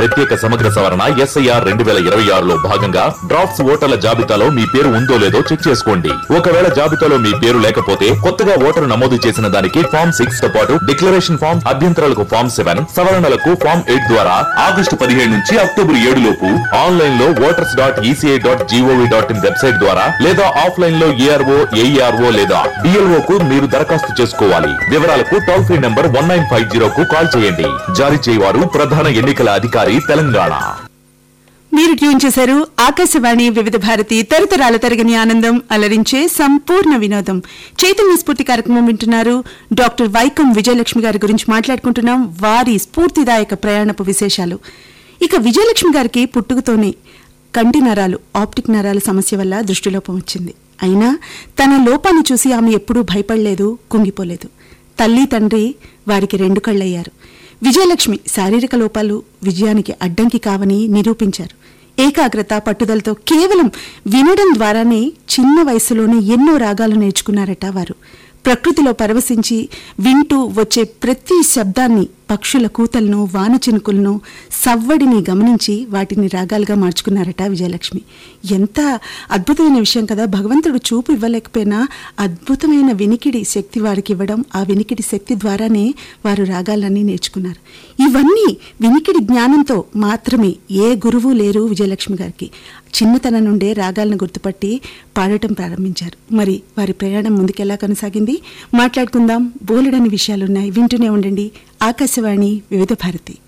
ప్రత్యేక సమగ్ర సవరణ ఎస్ఐఆర్ రెండు వేల ఇరవై ఆరులో భాగంగా డ్రాఫ్ట్స్ ఓటర్ల జాబితాలో మీ పేరు ఉందో లేదో చెక్ చేసుకోండి ఒకవేళ జాబితాలో మీ పేరు లేకపోతే కొత్తగా ఓటరు నమోదు చేసిన దానికి ఫామ్ సిక్స్ తో పాటు డిక్లరేషన్ ఫామ్ అభ్యంతరాలకు ఫామ్ సెవెన్ సవరణలకు ఫామ్ ఎయిట్ ద్వారా ఆగస్టు పదిహేడు నుంచి అక్టోబర్ ఏడు లోపు ఆన్లైన్ లో voters dot ECI dot GOV dot in website ద్వారా లేదా ఆఫ్లైన్ లో ఏఆర్ఓ ఏఈఆర్ఓ లేదా డిఎల్ఓ కు మీరు దరఖాస్తు చేసుకోవాలి వివరాలకు toll free number one nine five zero కు కాల్ చేయండి జారీ చేయవారు ప్రధాన ఎన్నికల అధికారి తెలంగాణ మీరు ట్యూన్ చేశారు ఆకాశవాణి వివిధ భారతి తరతరాల తరగని ఆనందం అలరించే సంపూర్ణ వినోదం చైతన్య స్ఫూర్తి కార్యక్రమం వింటున్నారు డాక్టర్ వైకం విజయలక్ష్మి గారి గురించి మాట్లాడుకుంటున్నాం వారి స్ఫూర్తిదాయక ప్రయాణపు విశేషాలు ఇక విజయలక్ష్మి గారికి పుట్టుకతోనే కంటి నరాలు ఆప్టిక్ నరాల సమస్య వల్ల దృష్టిలోపం వచ్చింది అయినా తన లోపాన్ని చూసి ఆమె ఎప్పుడూ భయపడలేదు కుంగిపోలేదు తల్లి తండ్రి వారికి రెండు కళ్ళయ్యారు విజయలక్ష్మి శారీరక లోపాలు విజయానికి అడ్డంకి కావని నిరూపించారు ఏకాగ్రత పట్టుదలతో కేవలం వినడం ద్వారానే చిన్న వయసులోనే ఎన్నో రాగాలు నేర్చుకున్నారట వారు ప్రకృతిలో పరవశించి వింటూ వచ్చే ప్రతి శబ్దాన్ని పక్షుల కూతలను వాన చినుకులను సవ్వడిని గమనించి వాటిని రాగాలుగా మార్చుకున్నారట విజయలక్ష్మి ఎంత అద్భుతమైన విషయం కదా భగవంతుడు చూపు ఇవ్వలేకపోయినా అద్భుతమైన వినికిడి శక్తి వారికి ఇవ్వడం ఆ వినికిడి శక్తి ద్వారానే వారు రాగాలన్నీ నేర్చుకున్నారు ఇవన్నీ వినికిడి జ్ఞానంతో మాత్రమే ఏ గురువు లేరు విజయలక్ష్మి గారికి చిన్నతనం నుండే రాగాలను గుర్తుపట్టి పాడటం ప్రారంభించారు మరి వారి ప్రయాణం ముందుకెలా కొనసాగింది మాట్లాడుకుందాం బోలెడని విషయాలున్నాయి వింటూనే ఉండండి ఆకాశవాణి వివిధ భారతి